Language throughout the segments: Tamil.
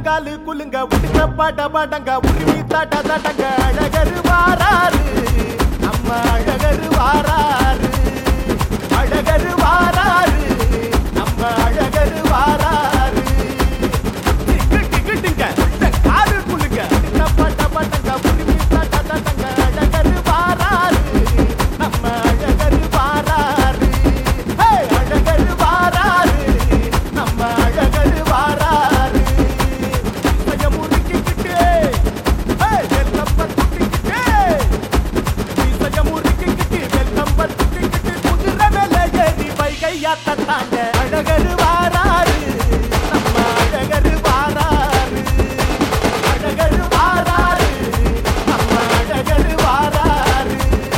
உள்ளங்காலு குலுங்க உடுக்க பாட்ட பாட்டங்க உருவி தாட்ட தாட்டங்க அழகரு வாராரு நம்ம அழகரு வாராரு அழகரு வாராரு நம்ம அழகரு வாராரு டிக்கு டிக்கு டிங்க காலு குலுங்க உடுக்க பாட்ட பாட்டங்க உருவி தாட்ட தாட்டங்க அழகரு வாராரு நம்ம அழகரு வாராரு ஹே அழகரு வாராரு நம்ம அழகரு வாராரு இசைய முறுக்கிக்கிட்டு ஹே வெள்ளம் பத்துக்கிட்டு இசைய முறுக்கிக்கிட்டு வெள்ளம் பத்துக்கிட்டு குதிரை மேல ஏறி வைகையாத்தாங்க அழகரு வாராரு நம்ம அழகரு வாராரு அழகரு வாராரு நம்ம அழகரு வாராரு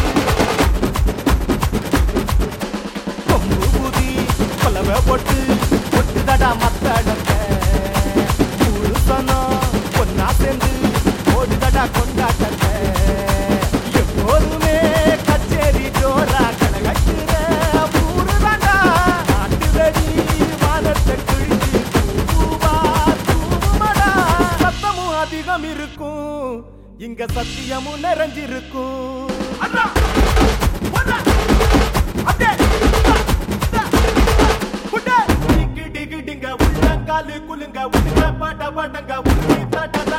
கொம்பு ஊதி கொலவை போட்டு ஒட்டுதடா மத்தடங்க புருஷனும் பொண்ணா சேர்ந்து ஓடுதடா கொண்டாட்டங்க எப்போதுமே கச்சேரி ஜோரா கலகட்டுற ஊருதாண்டா நாட்டு வெடி வானத்தை கிழிச்சு தூவா தூவுமடா சத்தமும் அதிகம் இருக்கும் இங்க சத்தியமும் நிறைஞ்சிருக்கும் அண்ணா ஒண்ணா அப்படியே உள்ளங்காலு குலுங்க உடுக்க பாட்ட பாட்டங்க உருவி தாட்ட